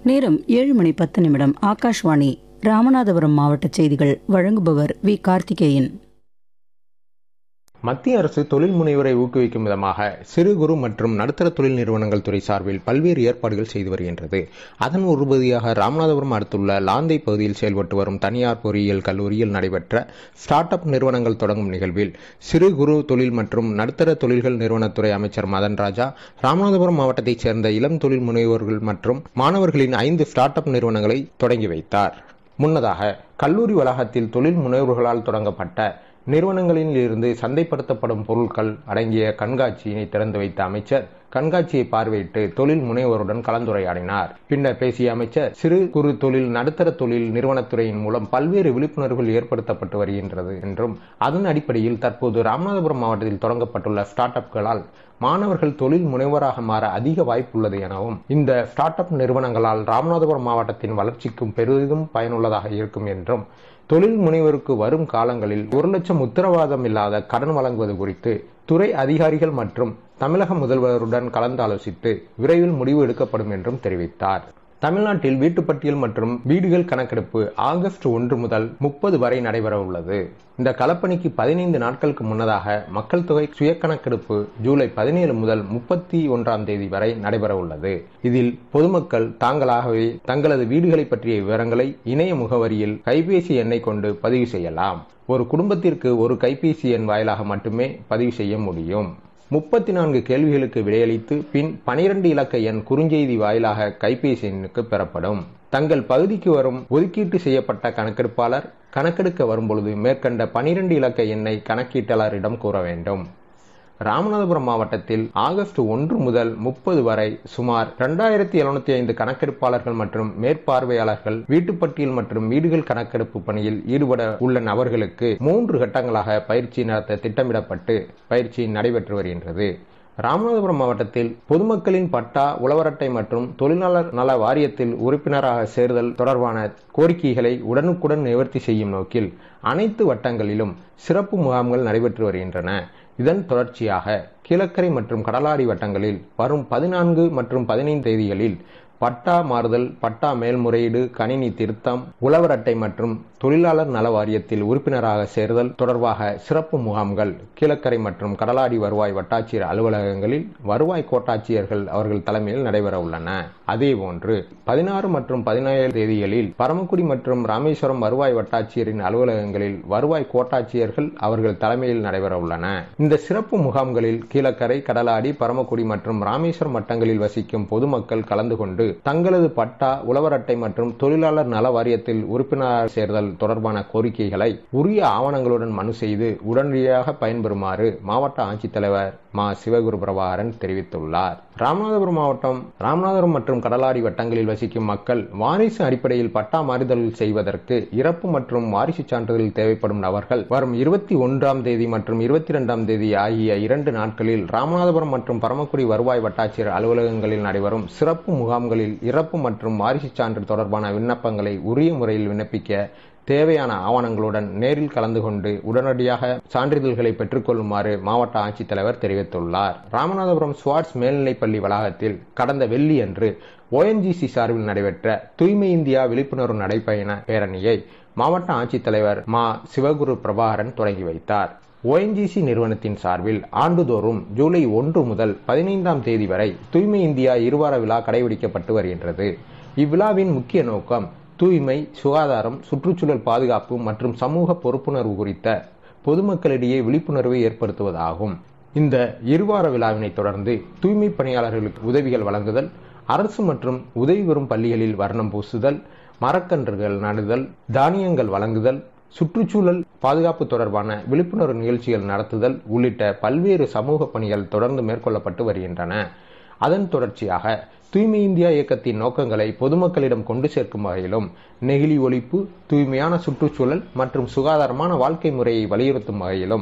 நேரம் ஏழு மணி பத்து நிமிடம் ஆகாஷ்வாணி ராமநாதபுரம் மாவட்ட செய்திகள் வழங்குபவர் வி கார்த்திகேயன் மத்திய அரசு தொழில் முனைவரை ஊக்குவிக்கும் விதமாக சிறு குறு மற்றும் நடுத்தர தொழில் நிறுவனங்கள் துறை சார்பில் பல்வேறு ஏற்பாடுகள் செய்து வருகின்றது அதன் ஒரு பகுதியாக ராமநாதபுரம் அடுத்துள்ள லாந்தை பகுதியில் செயல்பட்டு வரும் தனியார் பொறியியல் கல்லூரியில் நடைபெற்ற ஸ்டார்ட் அப் நிறுவனங்கள் தொடங்கும் நிகழ்வில் சிறு குறு தொழில் மற்றும் நடுத்தர தொழில்கள் நிறுவனத்துறை அமைச்சர் மதன் ராஜா ராமநாதபுரம் மாவட்டத்தைச் சேர்ந்த இளம் தொழில் முனைவோர்கள் மற்றும் மாணவர்களின் ஐந்து ஸ்டார்ட் அப் நிறுவனங்களை தொடங்கி வைத்தார் முன்னதாக கல்லூரி வளாகத்தில் தொழில் முனைவோர்களால் தொடங்கப்பட்ட நிறுவனங்களில் இருந்து சந்தைப்படுத்தப்படும் பொருட்கள் அடங்கிய கண்காட்சியினை திறந்து வைத்த அமைச்சர் கண்காட்சியை பார்வையிட்டு தொழில் முனைவோருடன் கலந்துரையாடினார் பின்னர் பேசிய அமைச்சர் சிறு குறு தொழில் நடுத்தர தொழில் நிறுவனத்துறையின் மூலம் பல்வேறு விழிப்புணர்வுகள் ஏற்படுத்தப்பட்டு வருகின்றது என்றும் அதன் அடிப்படையில் தற்போது ராமநாதபுரம் மாவட்டத்தில் தொடங்கப்பட்டுள்ள ஸ்டார்ட் அப்களால் மாணவர்கள் தொழில் முனைவராக மாற அதிக வாய்ப்புள்ளது எனவும் இந்த ஸ்டார்ட் அப் நிறுவனங்களால் ராமநாதபுரம் மாவட்டத்தின் வளர்ச்சிக்கும் பெரிதும் பயனுள்ளதாக இருக்கும் என்றும் தொழில் முனைவருக்கு வரும் காலங்களில் ஒரு லட்சம் உத்தரவாதம் இல்லாத கடன் வழங்குவது குறித்து துறை அதிகாரிகள் மற்றும் தமிழக முதல்வருடன் கலந்து ஆலோசித்து விரைவில் முடிவு எடுக்கப்படும் என்றும் தெரிவித்தார் தமிழ்நாட்டில் வீட்டுப்பட்டியல் மற்றும் வீடுகள் கணக்கெடுப்பு ஆகஸ்ட் ஒன்று முதல் முப்பது வரை நடைபெற உள்ளது இந்த களப்பணிக்கு பதினைந்து நாட்களுக்கு முன்னதாக மக்கள் தொகை சுய கணக்கெடுப்பு ஜூலை பதினேழு முதல் முப்பத்தி ஒன்றாம் தேதி வரை நடைபெற உள்ளது இதில் பொதுமக்கள் தாங்களாகவே தங்களது வீடுகளை பற்றிய விவரங்களை இணைய முகவரியில் கைபேசி எண்ணை கொண்டு பதிவு செய்யலாம் ஒரு குடும்பத்திற்கு ஒரு கைபேசி எண் வாயிலாக மட்டுமே பதிவு செய்ய முடியும் முப்பத்தி நான்கு கேள்விகளுக்கு விடையளித்து பின் பனிரெண்டு இலக்க எண் குறுஞ்செய்தி வாயிலாக கைபேசி எண்ணுக்கு பெறப்படும் தங்கள் பகுதிக்கு வரும் ஒதுக்கீட்டு செய்யப்பட்ட கணக்கெடுப்பாளர் கணக்கெடுக்க வரும்பொழுது மேற்கண்ட பனிரெண்டு இலக்க எண்ணை கணக்கீட்டாளரிடம் கூற வேண்டும் ராமநாதபுரம் மாவட்டத்தில் ஆகஸ்ட் ஒன்று முதல் முப்பது வரை சுமார் இரண்டாயிரத்தி எழுநூத்தி ஐந்து கணக்கெடுப்பாளர்கள் மற்றும் மேற்பார்வையாளர்கள் வீட்டுப்பட்டியல் மற்றும் வீடுகள் கணக்கெடுப்பு பணியில் ஈடுபட உள்ள நபர்களுக்கு மூன்று கட்டங்களாக பயிற்சி நடத்த திட்டமிடப்பட்டு பயிற்சி நடைபெற்று வருகின்றது ராமநாதபுரம் மாவட்டத்தில் பொதுமக்களின் பட்டா உழவர் அட்டை மற்றும் தொழிலாளர் நல வாரியத்தில் உறுப்பினராக சேர்தல் தொடர்பான கோரிக்கைகளை உடனுக்குடன் நிவர்த்தி செய்யும் நோக்கில் அனைத்து வட்டங்களிலும் சிறப்பு முகாம்கள் நடைபெற்று வருகின்றன இதன் தொடர்ச்சியாக கீழக்கரை மற்றும் கடலாடி வட்டங்களில் வரும் பதினான்கு மற்றும் பதினைந்து தேதிகளில் பட்டா மாறுதல் பட்டா மேல்முறையீடு கணினி திருத்தம் உழவர் அட்டை மற்றும் தொழிலாளர் நல வாரியத்தில் உறுப்பினராக சேர்தல் தொடர்பாக சிறப்பு முகாம்கள் கீழக்கரை மற்றும் கடலாடி வருவாய் வட்டாட்சியர் அலுவலகங்களில் வருவாய் கோட்டாட்சியர்கள் அவர்கள் தலைமையில் நடைபெற உள்ளன அதேபோன்று பதினாறு மற்றும் பதினேழு தேதிகளில் பரமக்குடி மற்றும் ராமேஸ்வரம் வருவாய் வட்டாட்சியரின் அலுவலகங்களில் வருவாய் கோட்டாட்சியர்கள் அவர்கள் தலைமையில் நடைபெற உள்ளன இந்த சிறப்பு முகாம்களில் கீழக்கரை கடலாடி பரமக்குடி மற்றும் ராமேஸ்வரம் வட்டங்களில் வசிக்கும் பொதுமக்கள் கலந்து கொண்டு தங்களது பட்டா உழவர் அட்டை மற்றும் தொழிலாளர் நல வாரியத்தில் உறுப்பினர் சேர்தல் தொடர்பான கோரிக்கைகளை உரிய ஆவணங்களுடன் மனு செய்து உடனடியாக பயன்பெறுமாறு மாவட்ட ஆட்சித்தலைவர் மா சிவகுரு பிரபாகரன் தெரிவித்துள்ளார் ராமநாதபுரம் மாவட்டம் ராமநாதபுரம் மற்றும் கடலாடி வட்டங்களில் வசிக்கும் மக்கள் வாரிசு அடிப்படையில் பட்டா மாறுதல் செய்வதற்கு இறப்பு மற்றும் வாரிசு சான்றிதழ் தேவைப்படும் நபர்கள் வரும் இருபத்தி ஒன்றாம் தேதி மற்றும் இருபத்தி இரண்டாம் தேதி ஆகிய இரண்டு நாட்களில் ராமநாதபுரம் மற்றும் பரமக்குடி வருவாய் வட்டாட்சியர் அலுவலகங்களில் நடைபெறும் சிறப்பு முகாம்களில் இறப்பு மற்றும் வாரிசு சான்று தொடர்பான விண்ணப்பங்களை உரிய முறையில் விண்ணப்பிக்க தேவையான ஆவணங்களுடன் நேரில் கலந்து கொண்டு உடனடியாக சான்றிதழ்களை பெற்றுக்கொள்ளுமாறு மாவட்ட ஆட்சித்தலைவர் தெரிவித்துள்ளார் ராமநாதபுரம் ஸ்வாட்ஸ் மேல்நிலைப்பள்ளி வளாகத்தில் கடந்த வெள்ளி அன்று ஓஎன்ஜிசி சார்பில் நடைபெற்ற தூய்மை இந்தியா விழிப்புணர்வு நடைபயண பேரணியை மாவட்ட ஆட்சித்தலைவர் மா சிவகுரு பிரபாகரன் தொடங்கி வைத்தார் ஓஎன்ஜிசி நிறுவனத்தின் சார்பில் ஆண்டுதோறும் ஜூலை ஒன்று முதல் பதினைந்தாம் தேதி வரை தூய்மை இந்தியா இருவார விழா கடைபிடிக்கப்பட்டு வருகின்றது இவ்விழாவின் முக்கிய நோக்கம் தூய்மை சுகாதாரம் சுற்றுச்சூழல் பாதுகாப்பு மற்றும் சமூக பொறுப்புணர்வு குறித்த பொதுமக்களிடையே விழிப்புணர்வை ஏற்படுத்துவதாகும் இந்த இருவார விழாவினை தொடர்ந்து தூய்மை பணியாளர்களுக்கு உதவிகள் வழங்குதல் அரசு மற்றும் உதவி பெறும் பள்ளிகளில் வர்ணம் பூசுதல் மரக்கன்றுகள் நடுதல் தானியங்கள் வழங்குதல் சுற்றுச்சூழல் பாதுகாப்பு தொடர்பான விழிப்புணர்வு நிகழ்ச்சிகள் நடத்துதல் உள்ளிட்ட பல்வேறு சமூக பணிகள் தொடர்ந்து மேற்கொள்ளப்பட்டு வருகின்றன அதன் தொடர்ச்சியாக தூய்மை இந்தியா இயக்கத்தின் நோக்கங்களை பொதுமக்களிடம் கொண்டு சேர்க்கும் வகையிலும் நெகிழி ஒழிப்பு தூய்மையான சுற்றுச்சூழல் மற்றும் சுகாதாரமான வாழ்க்கை முறையை வலியுறுத்தும் வகையிலும்